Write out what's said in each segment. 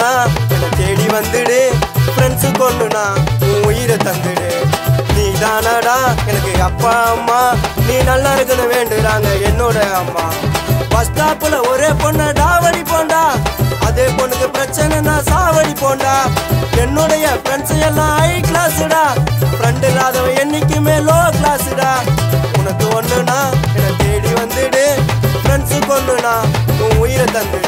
ஒண்ணுனா என்னை தேடி வந்துடு ஃப்ரெண்ட்ஸு கொண்டுனா உன் உயிரை தந்துடு நீ தானடா எனக்கு அப்பா அம்மா நீ நல்லா இருக்கணும் வேண்டுறாங்க என்னோட அம்மா பஸ் ஸ்டாப்ல ஒரே பொண்ண டாவடி போண்டா அதே பொண்ணுக்கு பிரச்சனைனா சாவடி போண்டா என்னுடைய ஃப்ரெண்ட்ஸ் எல்லாம் ஹை கிளாஸ்டா ஃப்ரெண்ட் இல்லாதவன் என்னைக்குமே லோ கிளாஸ்டா உனக்கு ஒண்ணுனா என்னை தேடி வந்துடு ஃப்ரெண்ட்ஸு கொண்டுனா உன் உயிரை தந்துடு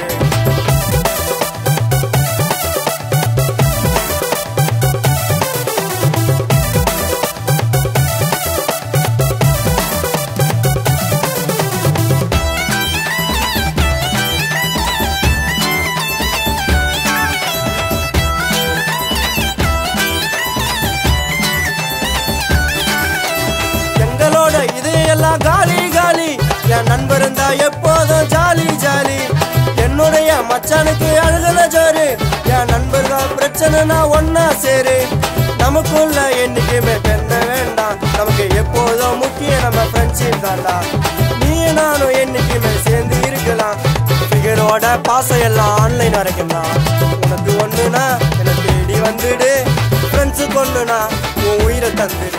எங்களோட இதையெல்லாம் காலி காலி என் நண்பர் இருந்தா எப்போதும் ஜாலி ஜாலி என்னுடைய மச்சானுக்கு அழுகல ஜோரு என் நண்பர்கள் பிரச்சனைனா ஒன்னா சேரு நமக்குள்ள என்னைக்குமே பெண்ண வேண்டாம் நமக்கு எப்போதும் முக்கியம் நம்ம ஃப்ரெண்ட்ஷிப் தான்டா நீ நானும் என்னைக்குமே சேர்ந்து இருக்கலாம் ஃபிகரோட பாசம் எல்லாம் ஆன்லைன் வரைக்கும் தான் உனக்கு ஒண்ணுனா என்னை தேடி வந்துடு ஃப்ரெண்ட்ஸு கொண்டுனா உன் உயிரை தந்துடு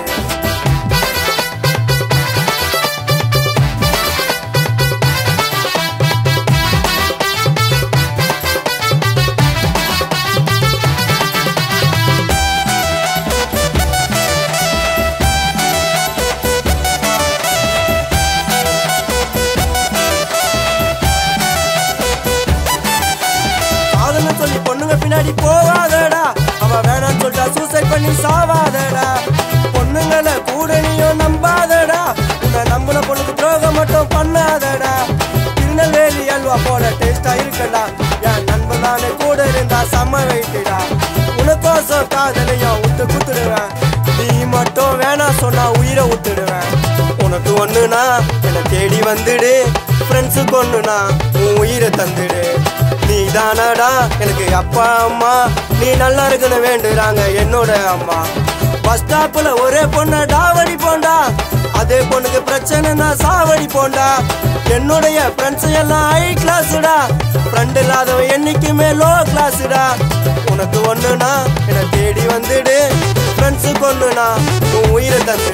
காதல்னு சொல்லி பொண்ணுங்க பின்னாடி போவாதடா அவ வேணாம்னு சொல்லிட்டா சூசைட் பண்ணி சாவாதடா பொண்ணுங்களை கூட நீயும் நம்பாதடா உன்னை நம்பின பொண்ணுக்கு துரோகம் மட்டும் பண்ணாதடா திருநெல்வேலி அல்வா போல டேஸ்டா இருக்கடா என் நண்பன் நானே கூட இருந்தா செம்ம வெயிட்டுடா உனக்கோசம் காதலையும் விட்டு குத்துடுவேன் நீ மட்டும் வேணாம் சொன்னா உயிரை விட்டுடுவேன் உனக்கு ஒண்ணுனா என்னை தேடி வந்துடு ஃப்ரெண்ட்ஸுக்கு ஒண்ணுனா உன் உயிரை தந்துடு நீ தானடா எனக்கு அப்பா அம்மா நீ நல்லா இருக்கணும் வேண்டுறாங்க என்னோட அம்மா பஸ் ஸ்டாப்ல ஒரே பொண்ண டாவடி போண்டா அதே பொண்ணுக்கு பிரச்சனைனா சாவடி போண்டா என்னுடைய ஃப்ரெண்ட்ஸ் எல்லாம் ஹை கிளாஸ்டா ஃப்ரெண்ட் இல்லாதவன் என்னைக்குமே லோ கிளாஸ்டா உனக்கு ஒண்ணுனா என்னை தேடி வந்துடு ஃப்ரெண்ட்ஸுக்கு ஒண்ணுனா உன் உயிரை தந்து